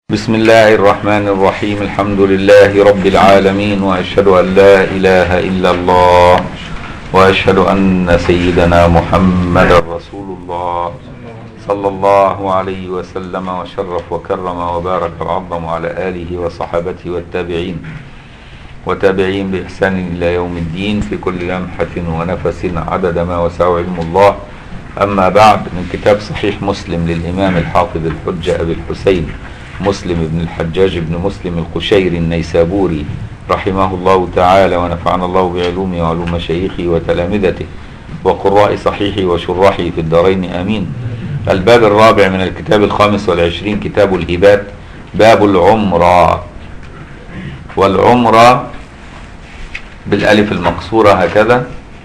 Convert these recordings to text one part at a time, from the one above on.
بسم الله الرحمن الرحيم الحمد لله رب العالمين واشهد ان لا اله الا الله واشهد ان سيدنا محمد رسول الله صلى الله عليه وسلم وشرف وكرم وبارك وعظم على اله وصحابته والتابعين وتابعين باحسان الى يوم الدين في كل لمحه ونفس عدد ما وسع علم الله اما بعد من كتاب صحيح مسلم للامام الحافظ الحجه ابي الحسين مسلم بن الحجاج بن مسلم القشيري النيسابوري رحمه الله تعالى ونفعنا الله بعلومه وعلوم مشايخه وتلامذته وقراء صحيحه وشراحه في الدارين امين الباب الرابع من الكتاب الخامس والعشرين كتاب الهبات باب العمرة والعمرة بالالف المقصورة هكذا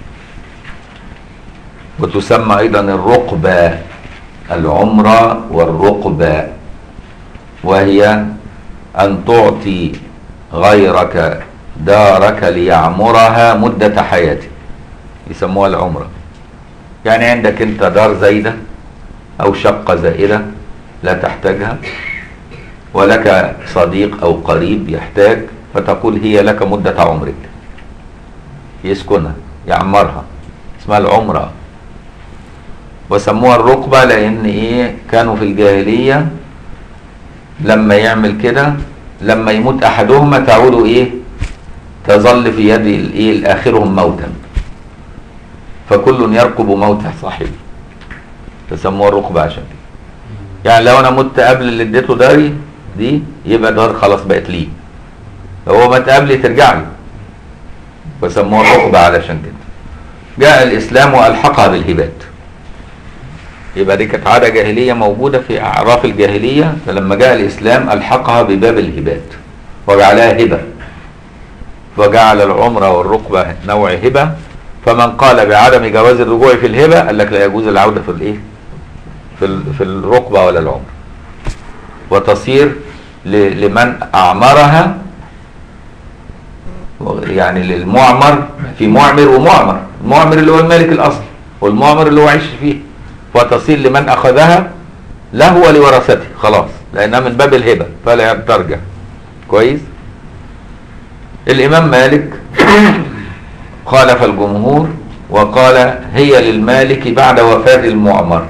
وتسمى ايضا الرقبة العمرة والرقبة وهي أن تعطي غيرك دارك ليعمرها مدة حياته يسموها العمرة يعني عندك انت دار زايدة أو شقة زائدة لا تحتاجها ولك صديق أو قريب يحتاج فتقول هي لك مدة عمرك يسكنها يعمرها اسمها العمرة وسموها الرقبة لأن إيه كانوا في الجاهلية لما يعمل كده لما يموت احدهما تعود ايه تظل في يد الايه الاخرهم موتا فكل يرقب موت صاحبه فسموها الرقبه عشان كده يعني لو انا مت قبل اللي اديته داري دي يبقى دار خلاص بقت ليه لو هو مات قبلي ترجع له فسموها الرقبه علشان كده جاء الاسلام والحقها بالهبات يبقى دي كانت عاده جاهليه موجوده في اعراف الجاهليه فلما جاء الاسلام الحقها بباب الهبات وجعلها هبه وجعل العمره والركبه نوع هبه فمن قال بعدم جواز الرجوع في الهبه قال لك لا يجوز العوده في الايه؟ في في الركبه ولا العمره وتصير لمن اعمرها يعني للمعمر في معمر ومعمر المعمر اللي هو المالك الاصلي والمعمر اللي هو عايش فيه وتصير لمن أخذها له ولورثته خلاص لأنها من باب الهبة فلا ترجع كويس الإمام مالك خالف الجمهور وقال هي للمالك بعد وفاة المعمر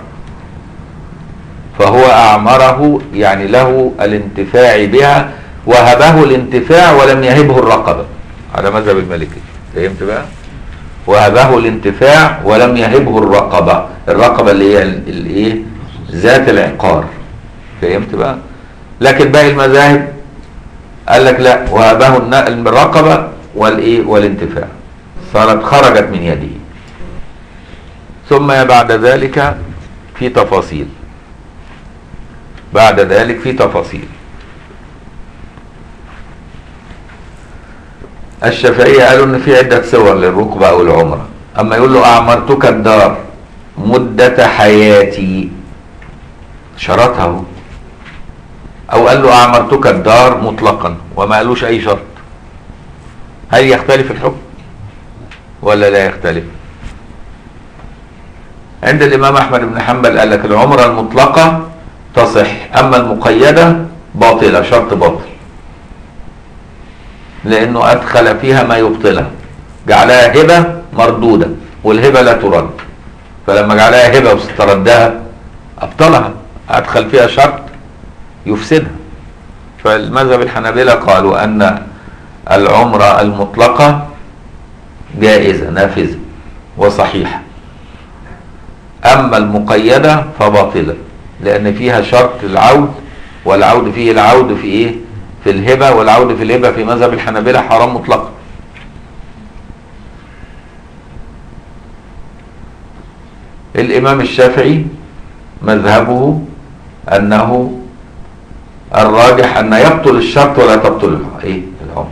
فهو أعمره يعني له الانتفاع بها وهبه الانتفاع ولم يهبه الرقبة على مذهب المالكي فهمت بقى؟ وهبه الانتفاع ولم يهبه الرقبة الرقبة اللي هي الايه ذات العقار فهمت بقى لكن باقي المذاهب قال لك لا وهبه الرقبة والايه والانتفاع صارت خرجت من يده ثم بعد ذلك في تفاصيل بعد ذلك في تفاصيل الشافعية قالوا ان في عدة صور للركبة او العمرة اما يقول له اعمرتك الدار مدة حياتي شرطها هو او قال له اعمرتك الدار مطلقا وما قالوش اي شرط هل يختلف الحكم ولا لا يختلف عند الامام احمد بن حنبل قال لك العمرة المطلقة تصح اما المقيدة باطلة شرط باطل لانه ادخل فيها ما يبطلها جعلها هبه مردوده والهبه لا ترد فلما جعلها هبه واستردها ابطلها ادخل فيها شرط يفسدها فالمذهب الحنابلة قالوا ان العمرة المطلقة جائزة نافذة وصحيحة اما المقيدة فباطلة لان فيها شرط العود والعود فيه العود في ايه في الهبة والعود في الهبة في مذهب الحنابلة حرام مطلقا الإمام الشافعي مذهبه أنه الراجح أن يبطل الشرط ولا تبطل إيه العمر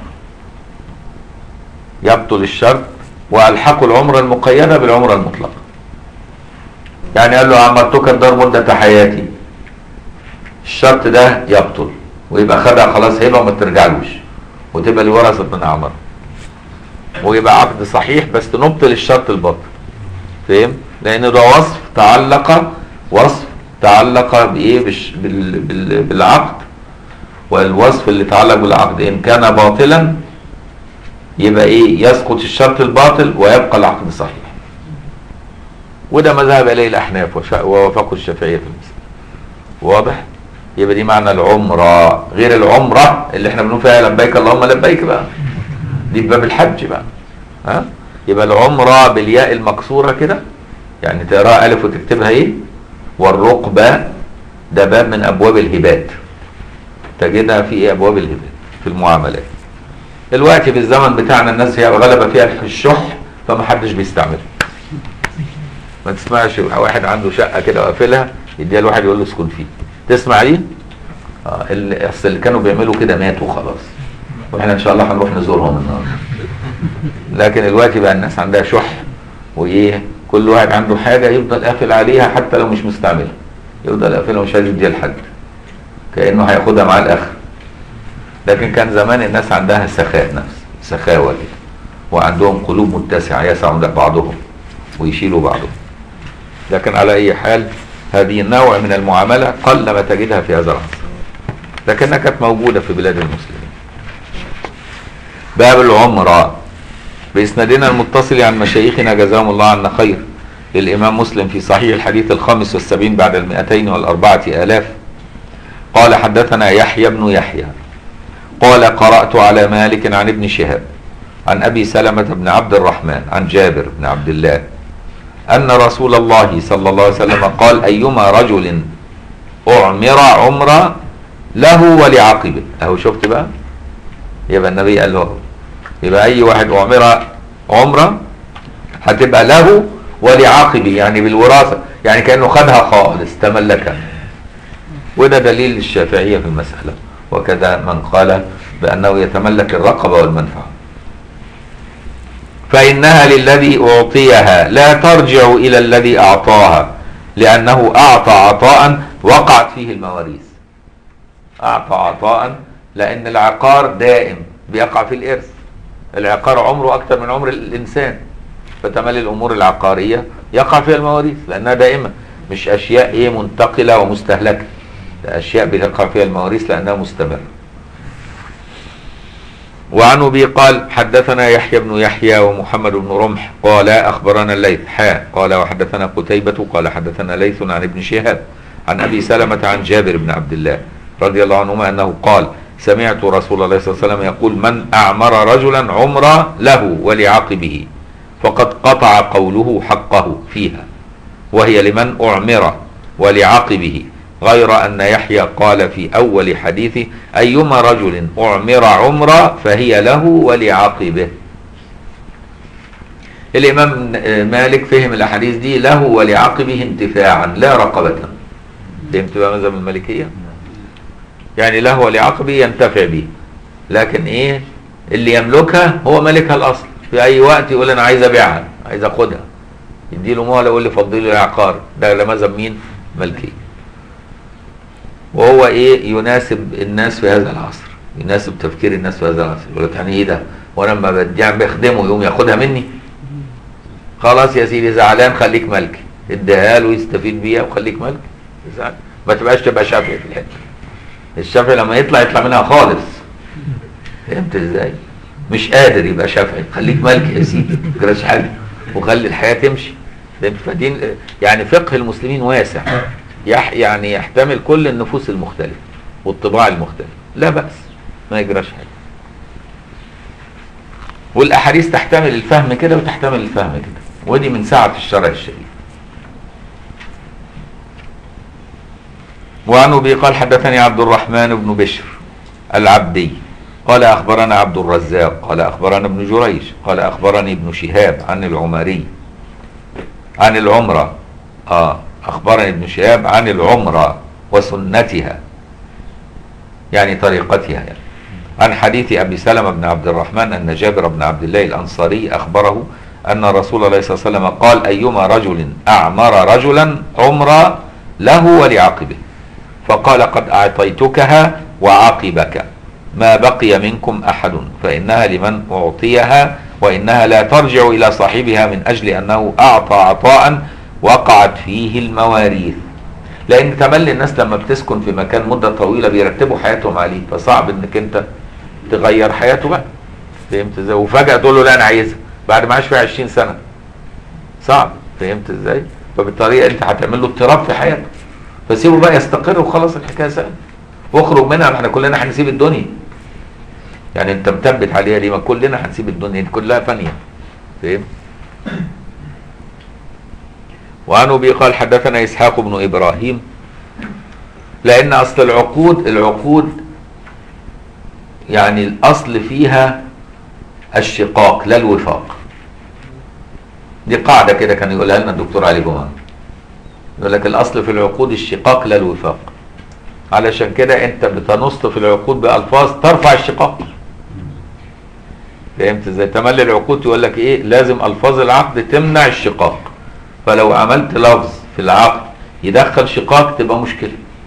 يبطل الشرط وألحقوا العمرة المقيدة بالعمرة المطلقة يعني قال له عمرتك الدار مدة حياتي الشرط ده يبطل ويبقى خدها خلاص هبه وما ترجعلوش وتبقى لورثه من اعمار ويبقى عقد صحيح بس نبطل الشرط الباطل فاهم لان ده وصف تعلق وصف تعلق بايه بش بال بال بالعقد والوصف اللي تعلق بالعقد ان كان باطلا يبقى ايه يسقط الشرط الباطل ويبقى العقد صحيح وده ما ذهب اليه الاحناف وشا- ووافقوا الشافعيه في المسألة واضح يبقى دي معنى العمره غير العمره اللي احنا بنقول فيها لبيك اللهم لبيك بقى دي في باب الحج بقى ها يبقى العمره بالياء المكسوره كده يعني تقراها الف وتكتبها ايه والرقبه ده باب من ابواب الهبات تجدها في ايه ابواب الهبات في المعاملات دلوقتي في الزمن بتاعنا الناس هي غلبة فيها الشح فما حدش بيستعملها ما تسمعش واحد عنده شقه كده وقافلها يديها لواحد يقول له اسكن فيه تسمع دي اه اللي اصل اللي كانوا بيعملوا كده ماتوا خلاص واحنا ان شاء الله هنروح نزورهم النهارده لكن دلوقتي بقى الناس عندها شح وايه كل واحد عنده حاجه يفضل قافل عليها حتى لو مش مستعملها يفضل قافلها ومش عايز يديها لحد كانه هياخدها معاه الاخر لكن كان زمان الناس عندها سخاء نفس سخاوه كده وعندهم قلوب متسعه يسع بعضهم ويشيلوا بعضهم لكن على اي حال هذه النوع من المعامله قل ما تجدها في هذا العصر لكنها كانت موجوده في بلاد المسلمين باب العمره بإسنادنا المتصل عن مشايخنا جزاهم الله عنا خير للإمام مسلم في صحيح الحديث الخامس والسبعين بعد المئتين والأربعة آلاف قال حدثنا يحيى بن يحيى قال قرأت على مالك عن ابن شهاب عن أبي سلمة بن عبد الرحمن عن جابر بن عبد الله أن رسول الله صلى الله عليه وسلم قال أيما رجل أعمر عمرة له ولعقبه أهو شفت بقى يبقى النبي قال له يبقى أي واحد أعمر عمرة هتبقى له ولعقبه يعني بالوراثة يعني كأنه خدها خالص تملكها وده دليل الشافعية في المسألة وكذا من قال بأنه يتملك الرقبة والمنفعة فإنها للذي أعطيها لا ترجع إلى الذي أعطاها لأنه أعطى عطاء وقعت فيه المواريث أعطى عطاء لأن العقار دائم بيقع في الإرث العقار عمره أكثر من عمر الإنسان فتملي الأمور العقارية يقع فيها المواريث لأنها دائمة مش أشياء إيه منتقلة ومستهلكة ده أشياء بتقع فيها المواريث لأنها مستمرة وعن ابي قال حدثنا يحيى بن يحيى ومحمد بن رمح قال اخبرنا الليث حاء قال وحدثنا قتيبة قال حدثنا ليث عن ابن شهاب عن ابي سلمة عن جابر بن عبد الله رضي الله عنهما انه قال سمعت رسول الله صلى الله عليه وسلم يقول من اعمر رجلا عمرا له ولعقبه فقد قطع قوله حقه فيها وهي لمن اعمر ولعقبه غير أن يحيى قال في أول حديثه أيما رجل أعمر عمرة فهي له ولعقبه الإمام مالك فهم الأحاديث دي له ولعقبه انتفاعا لا رقبة فهمت بقى مذهب المالكية يعني له ولعقبه ينتفع به لكن ايه اللي يملكها هو مالكها الأصل في أي وقت يقول أنا عايز أبيعها عايز أخدها يديله مهلة يقول لي فضي لي العقار ده لمذهب مين مالكي وهو ايه يناسب الناس في هذا العصر يناسب تفكير الناس في هذا العصر يقول لك يعني ايه ده وانا لما بدي بخدمه يقوم ياخدها مني خلاص يا سيدي زعلان خليك ملكي اديها له يستفيد بيها وخليك ملكي زعل. ما تبقاش تبقى شافعي في الحته الشافعي لما يطلع يطلع منها خالص فهمت ازاي مش قادر يبقى شافعي خليك ملكي يا سيدي ما تجراش حاجه وخلي الحياه تمشي فهمت فدين يعني فقه المسلمين واسع يح يعني يحتمل كل النفوس المختلفة والطباع المختلفة لا بأس ما يجراش حاجة والأحاديث تحتمل الفهم كده وتحتمل الفهم كده ودي من سعة الشرع الشريف وعن أبي قال حدثني عبد الرحمن بن بشر العبدي قال أخبرنا عبد الرزاق قال أخبرنا ابن جريج قال أخبرني ابن شهاب عن العمري عن العمرة آه أخبرني ابن شهاب عن العمرة وسنتها يعني طريقتها يعني عن حديث أبي سلمة بن عبد الرحمن أن جابر بن عبد الله الأنصاري أخبره أن رسول الله صلى الله عليه وسلم قال أيما رجل أعمر رجلا عمرا له ولعقبه فقال قد أعطيتكها وعقبك ما بقي منكم أحد فإنها لمن أعطيها وإنها لا ترجع إلى صاحبها من أجل أنه أعطى عطاء وقعت فيه المواريث لان تملي الناس لما بتسكن في مكان مده طويله بيرتبوا حياتهم عليه فصعب انك انت تغير حياته بقى فهمت ازاي وفجاه تقول له لا انا عايزها بعد ما عاش فيها 20 سنه صعب فهمت ازاي فبالطريقه انت هتعمل له اضطراب في حياته فسيبه بقى يستقر وخلاص الحكايه سهله واخرج منها احنا كلنا هنسيب الدنيا يعني انت مثبت عليها ليه ما كلنا هنسيب الدنيا دي كلها فانيه فاهم وعن ابي قال حدثنا اسحاق بن ابراهيم لان اصل العقود العقود يعني الاصل فيها الشقاق لا الوفاق دي قاعده كده كان يقولها لنا الدكتور علي جمعه يقول لك الاصل في العقود الشقاق لا الوفاق علشان كده انت بتنص في العقود بالفاظ ترفع الشقاق فهمت ازاي تملي العقود يقول لك ايه لازم الفاظ العقد تمنع الشقاق فلو عملت لفظ في العقد يدخل شقاق تبقى مشكله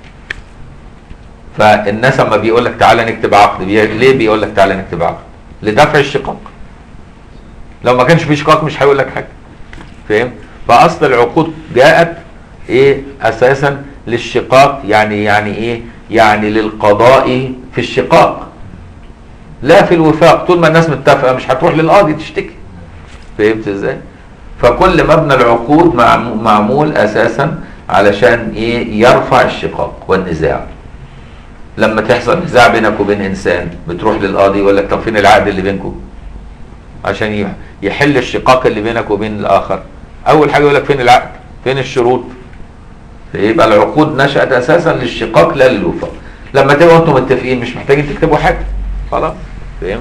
فالناس اما بيقول لك تعالى نكتب عقد بي... ليه بيقول لك تعالى نكتب عقد لدفع الشقاق لو ما كانش في شقاق مش هيقول لك حاجه فاهم فاصل العقود جاءت ايه اساسا للشقاق يعني يعني ايه يعني للقضاء في الشقاق لا في الوفاق طول ما الناس متفقه مش هتروح للقاضي تشتكي فهمت ازاي فكل مبنى العقود معمو- معمول اساسا علشان ايه يرفع الشقاق والنزاع لما تحصل نزاع بينك وبين انسان بتروح للقاضي يقول لك طب فين العقد اللي بينكم عشان ي- يحل الشقاق اللي بينك وبين الاخر اول حاجه يقول لك فين العقد فين الشروط يبقى العقود نشأت اساسا للشقاق لا للوفاق لما تبقوا انتم متفقين مش محتاجين تكتبوا حاجه خلاص فاهم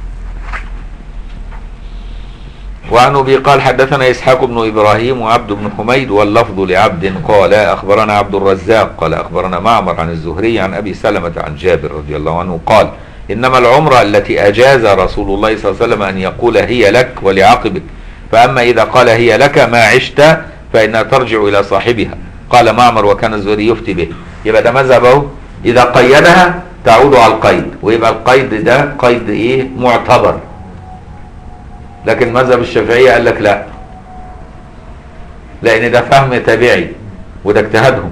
وعن ابي قال حدثنا اسحاق بن ابراهيم وعبد بن حميد واللفظ لعبد قال اخبرنا عبد الرزاق قال اخبرنا معمر عن الزهري عن ابي سلمه عن جابر رضي الله عنه قال انما العمره التي اجاز رسول الله صلى الله عليه وسلم ان يقول هي لك ولعقبك فاما اذا قال هي لك ما عشت فانها ترجع الى صاحبها قال معمر وكان الزهري يفتي به يبقى ده مذهب اهو اذا قيدها تعود على القيد ويبقى القيد ده قيد ايه معتبر لكن مذهب الشافعيه قال لك لا لان ده فهم تابعي وده اجتهادهم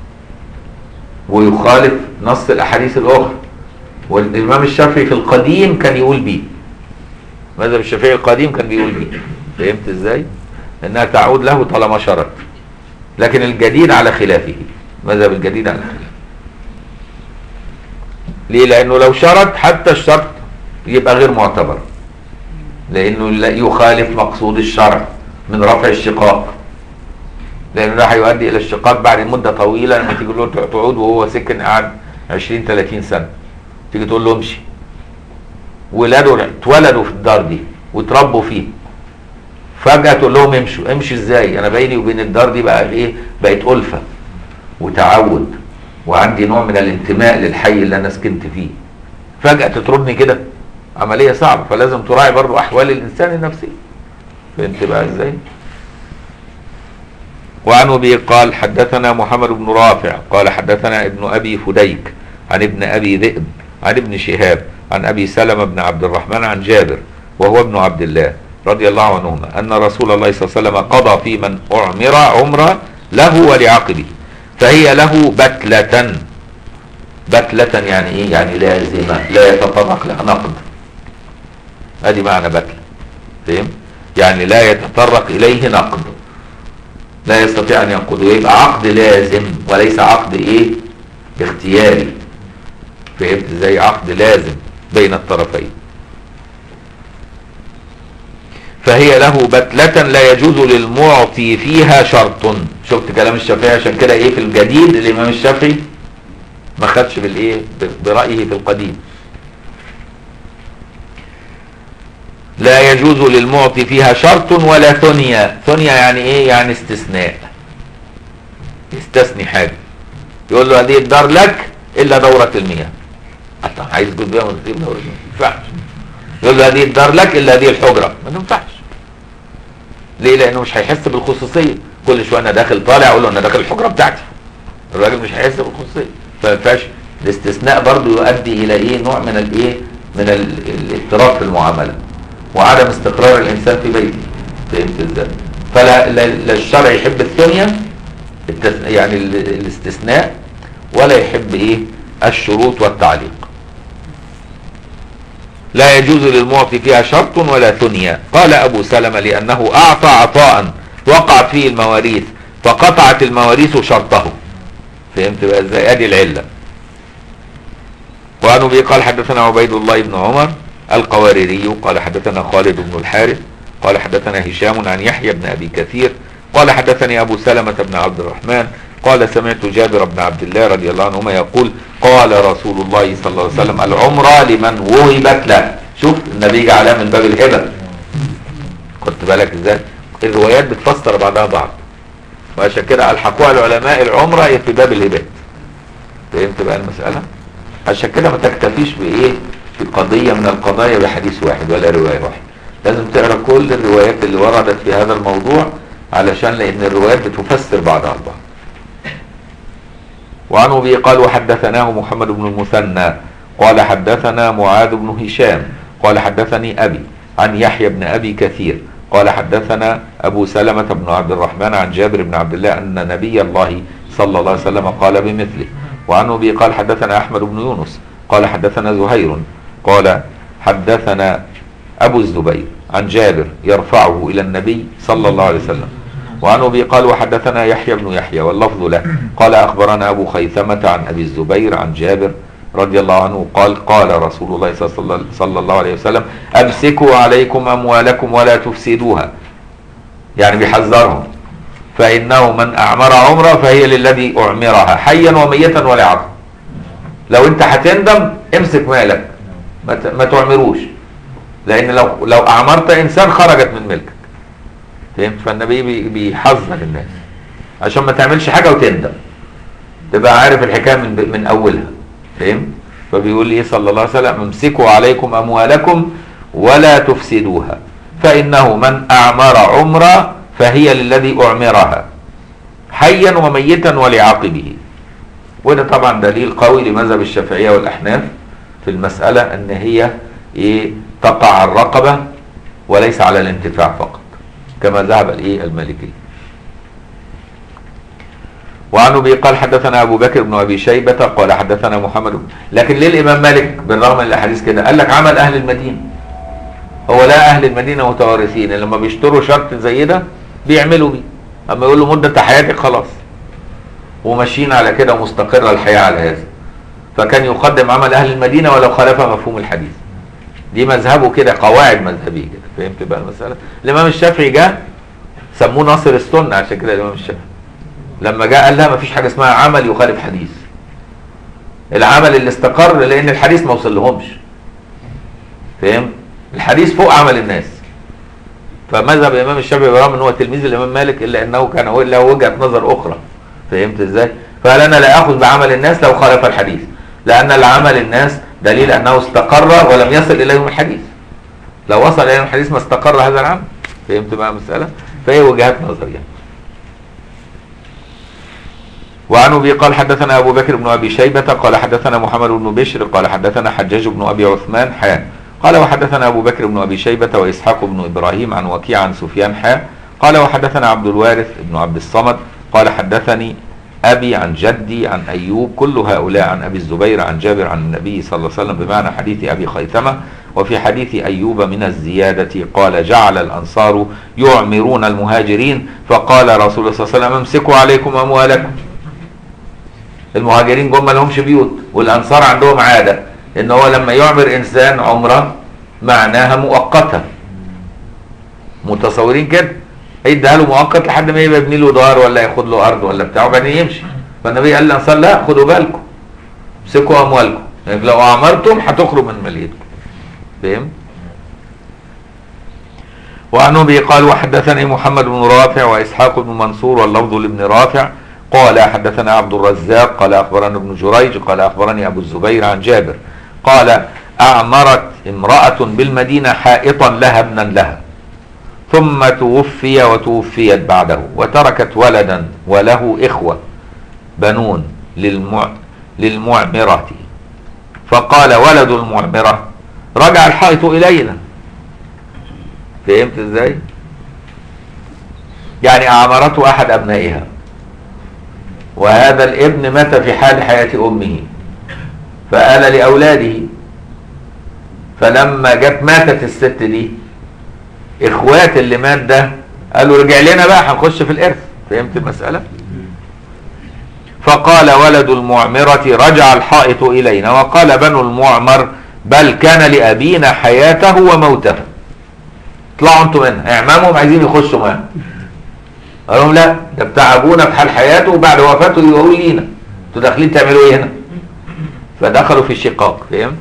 ويخالف نص الاحاديث الاخرى والامام الشافعي في القديم كان يقول بيه مذهب الشافعي القديم كان بيقول بيه فهمت ازاي انها تعود له طالما شرط لكن الجديد على خلافه مذهب الجديد على خلافه ليه لانه لو شرط حتى الشرط يبقى غير معتبر لانه لا يخالف مقصود الشرع من رفع الشقاق لانه ده هيؤدي الى الشقاق بعد مده طويله لما تيجي له تعود وهو سكن قعد 20 30 سنه تيجي تقول له امشي ولاده اتولدوا في الدار دي وتربوا فيه فجاه تقول لهم امشوا امشي ازاي انا بيني وبين الدار دي بقى ايه بقت الفه وتعود وعندي نوع من الانتماء للحي اللي انا سكنت فيه فجاه تطردني كده عمليه صعبه فلازم تراعي برضو احوال الانسان النفسيه فهمت بقى ازاي وعن ابي قال حدثنا محمد بن رافع قال حدثنا ابن ابي فديك عن ابن ابي ذئب عن ابن شهاب عن ابي سلمه بن عبد الرحمن عن جابر وهو ابن عبد الله رضي الله عنهما ان رسول الله صلى الله عليه وسلم قضى في من اعمر عمره له ولعقبه فهي له بتلة بتلة يعني ايه يعني لازمة لا يتطرق لها نقد ادي معنى بتلة فهم يعني لا يتطرق اليه نقد لا يستطيع ان ينقضه يبقى عقد لازم وليس عقد ايه اختياري فهمت ازاي عقد لازم بين الطرفين فهي له بتلة لا يجوز للمعطي فيها شرط شفت كلام الشافعي عشان كده ايه في الجديد الامام الشافعي ما خدش بالايه برأيه في القديم لا يجوز للمعطي فيها شرط ولا ثنيا ثنيا يعني ايه يعني استثناء يستثني حاجة يقول له هذه الدار لك الا دورة المياه طب عايز تقول بيها ولا تسيب دورة المياه ما ينفعش يقول له هذه الدار لك الا هذه الحجرة ما تنفعش ليه لانه مش هيحس بالخصوصية كل شوية انا داخل طالع اقول له انا داخل الحجرة بتاعتي الراجل مش هيحس بالخصوصية فما ينفعش الاستثناء برضه يؤدي الى ايه نوع من الايه من ال- الاضطراب في المعامله وعدم استقرار الانسان في بيته فهمت ازاي فلا لا لا الشرع يحب الثنيا التس... يعني ال... الاستثناء ولا يحب ايه الشروط والتعليق لا يجوز للمعطي فيها شرط ولا ثنيا قال ابو سلمة لانه اعطى عطاء وقعت فيه المواريث فقطعت المواريث شرطه فهمت بقى ازاي ادي العله وعن ابي قال حدثنا عبيد الله بن عمر القواريري قال حدثنا خالد بن الحارث قال حدثنا هشام عن يحيى بن ابي كثير قال حدثني ابو سلمة بن عبد الرحمن قال سمعت جابر بن عبد الله رضي الله عنهما يقول قال رسول الله صلى الله عليه وسلم العمرة لمن وهبت له شوف النبي جعلها من باب الهبة خدت بالك ازاي الروايات بتفسر بعضها بعض وعشان كده الحقوها العلماء العمرة هي في باب الهبات فهمت بقى المسألة عشان كده ما تكتفيش بايه في قضية من القضايا بحديث واحد ولا رواية واحدة لازم تقرا كل الروايات اللي وردت في هذا الموضوع علشان لان الروايات بتفسر بعضها البعض وعن ابي قال وحدثناه محمد بن المثنى قال حدثنا معاذ بن هشام قال حدثني ابي عن يحيى بن ابي كثير قال حدثنا ابو سلمة بن عبد الرحمن عن جابر بن عبد الله ان نبي الله صلى الله عليه وسلم قال بمثله وعن ابي قال حدثنا احمد بن يونس قال حدثنا زهير قال حدثنا ابو الزبير عن جابر يرفعه الى النبي صلى الله عليه وسلم وعن ابي قال وحدثنا يحيى بن يحيى واللفظ له قال اخبرنا ابو خيثمه عن ابي الزبير عن جابر رضي الله عنه قال قال رسول الله صلى الله عليه وسلم امسكوا عليكم اموالكم ولا تفسدوها يعني بيحذرهم فانه من اعمر عمره فهي للذي اعمرها حيا وميتا ولا عقل لو انت هتندم امسك مالك ما ت- ما تعمروش لان لو لو اعمرت انسان خرجت من ملكك فهمت فالنبي بي- بيحذر الناس عشان ما تعملش حاجه وتندم تبقى عارف الحكايه من من اولها فهمت فبيقول ايه صلى الله عليه وسلم امسكوا عليكم اموالكم ولا تفسدوها فانه من اعمر عمره فهي للذي اعمرها حيا وميتا ولعاقبه وده طبعا دليل قوي لمذهب الشافعيه والاحناف في المساله ان هي ايه تقع على الرقبه وليس على الانتفاع فقط كما ذهب الايه المالكي وعن ابي قال حدثنا ابو بكر بن ابي شيبه قال حدثنا محمد بن لكن ليه الامام مالك بالرغم من الاحاديث كده قال لك عمل اهل المدينه هو لا اهل المدينه متوارثين لما بيشتروا شرط زي ده بيعملوا بيه اما يقول له مده حياتك خلاص وماشيين على كده ومستقره الحياه على هذا فكان يقدم عمل اهل المدينه ولو خالف مفهوم الحديث دي مذهبه كده قواعد مذهبيه كده فهمت بقى المساله الامام الشافعي جه سموه ناصر السنه عشان كده الامام الشافعي لما جاء قال لا ما فيش حاجه اسمها عمل يخالف حديث العمل اللي استقر لان الحديث ما وصل لهمش فاهم الحديث فوق عمل الناس فمذهب الامام الشافعي برغم ان هو تلميذ الامام مالك الا انه كان هو له وجهه نظر اخرى فهمت ازاي فقال انا لا اخذ بعمل الناس لو خالف الحديث لان العمل الناس دليل انه استقر ولم يصل اليهم الحديث لو وصل اليهم الحديث ما استقر هذا العمل فهمت بقى المساله فهي وجهات نظر يعني وعن ابي قال حدثنا ابو بكر بن ابي شيبه قال حدثنا محمد بن بشر قال حدثنا حجاج بن ابي عثمان حان قال وحدثنا ابو بكر بن ابي شيبه واسحاق بن ابراهيم عن وكيع عن سفيان حان قال وحدثنا عبد الوارث بن عبد الصمد قال حدثني ابي عن جدي عن ايوب كل هؤلاء عن ابي الزبير عن جابر عن النبي صلى الله عليه وسلم بمعنى حديث ابي خيثمه وفي حديث ايوب من الزياده قال جعل الانصار يعمرون المهاجرين فقال رسول الله صلى الله عليه وسلم امسكوا عليكم اموالكم المهاجرين جم ما لهمش بيوت والانصار عندهم عاده ان هو لما يعمر انسان عمره معناها مؤقته متصورين كده هيديها له مؤقت لحد ما يبقى يبني له دار ولا ياخد له ارض ولا بتاع وبعدين يمشي فالنبي قال للانصار لا خدوا بالكم امسكوا اموالكم يعني لو اعمرتم هتخرج من مليتكم فاهم وعن ابي قال وحدثني محمد بن رافع واسحاق بن منصور واللفظ لابن رافع قال حدثنا عبد الرزاق قال اخبرنا ابن جريج قال اخبرني ابو الزبير عن جابر قال اعمرت امراه بالمدينه حائطا لها ابنا لها ثم توفي وتوفيت بعده وتركت ولدا وله اخوه بنون للمع للمعمره فقال ولد المعمره رجع الحائط الينا فهمت ازاي يعني اعمرته احد ابنائها وهذا الابن مات في حال حياة أمه فقال لأولاده فلما جت ماتت الست دي اخوات اللي مات ده قالوا رجع لنا بقى هنخش في الارث فهمت المسألة فقال ولد المعمرة رجع الحائط إلينا وقال بنو المعمر بل كان لأبينا حياته وموته اطلعوا انتوا منها اعمامهم عايزين يخشوا معانا قال لهم لا ده بتاع ابونا في حال حياته وبعد وفاته يقول لينا انتوا داخلين تعملوا ايه هنا فدخلوا في الشقاق فهمت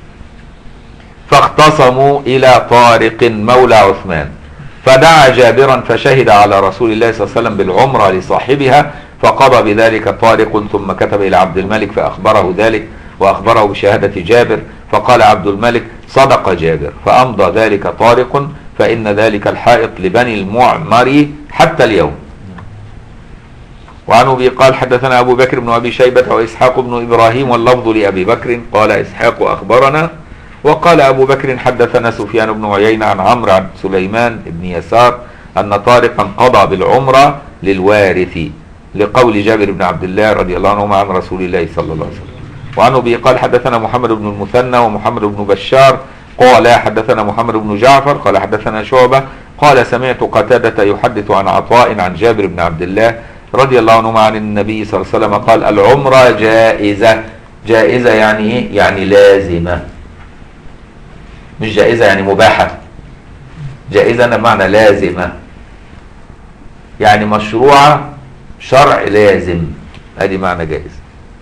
فاختصموا الى طارق مولى عثمان فدعا جابرا فشهد على رسول الله صلى الله عليه وسلم بالعمره لصاحبها فقضى بذلك طارق ثم كتب الى عبد الملك فاخبره ذلك واخبره بشهاده جابر فقال عبد الملك صدق جابر فامضى ذلك طارق فان ذلك الحائط لبني المعمر حتى اليوم وعن ابي قال حدثنا ابو بكر بن ابي شيبه واسحاق بن ابراهيم واللفظ لابي بكر قال اسحاق اخبرنا وقال ابو بكر حدثنا سفيان بن عيينه عن عمرو عن سليمان بن يسار ان طارقا قضى بالعمره للوارث لقول جابر بن عبد الله رضي الله عنهما عن رسول الله صلى الله عليه وسلم وعن ابي قال حدثنا محمد بن المثنى ومحمد بن بشار قال حدثنا محمد بن جعفر قال حدثنا شعبه قال سمعت قتادة يحدث عن عطاء عن جابر بن عبد الله رضي الله عنهما عن النبي صلى الله عليه وسلم قال العمرة جائزة جائزة يعني ايه؟ يعني لازمة مش جائزة يعني مباحة جائزة أنا معنى لازمة يعني مشروعة شرع لازم ادي معنى جائز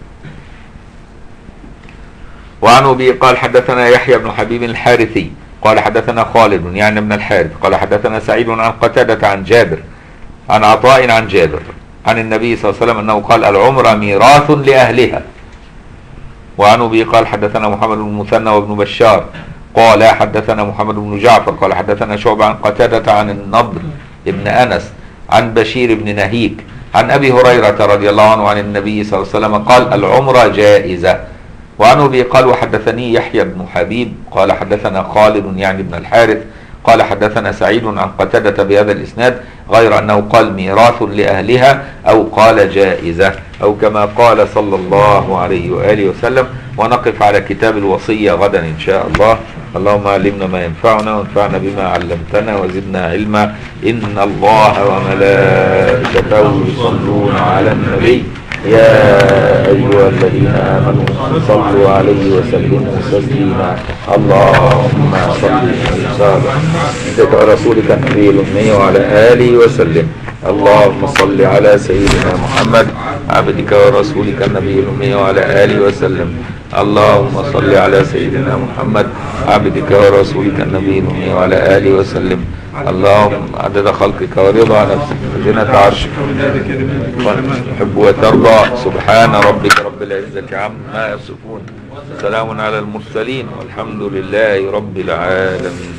وعن ابي قال حدثنا يحيى بن حبيب الحارثي قال حدثنا خالد يعني ابن الحارث قال حدثنا سعيد عن قتادة عن جابر عن عطاء عن جابر عن النبي صلى الله عليه وسلم انه قال العمرة ميراث لاهلها وعن ابي قال حدثنا محمد بن المثنى وابن بشار قال حدثنا محمد بن جعفر قال حدثنا شعبة عن قتادة عن النضر ابن انس عن بشير بن نهيك عن ابي هريرة رضي الله عنه عن النبي صلى الله عليه وسلم قال العمرة جائزة وعن ابي قال وحدثني يحيى بن حبيب قال حدثنا خالد يعني بن الحارث قال حدثنا سعيد عن قتادة بهذا الإسناد غير أنه قال ميراث لأهلها أو قال جائزة أو كما قال صلى الله عليه وآله وسلم ونقف على كتاب الوصية غدا إن شاء الله اللهم علمنا ما ينفعنا وانفعنا بما علمتنا وزدنا علما إن الله وملائكته يصلون على النبي يا أيها الذين آمنوا صلوا عليه وسلموا تسليما اللهم صل وسلم على رسولك النبي الأمي وعلى آله وسلم اللهم صل على سيدنا محمد عبدك ورسولك النبي الأمي وعلى آله وسلم اللهم صل على سيدنا محمد عبدك ورسولك النبي الأمي وعلى آله وسلم اللهم عدد خلقك ورضا نفسك وزنة عرشك تحب وترضى سبحان ربك رب العزة عما يصفون سلام على المرسلين والحمد لله رب العالمين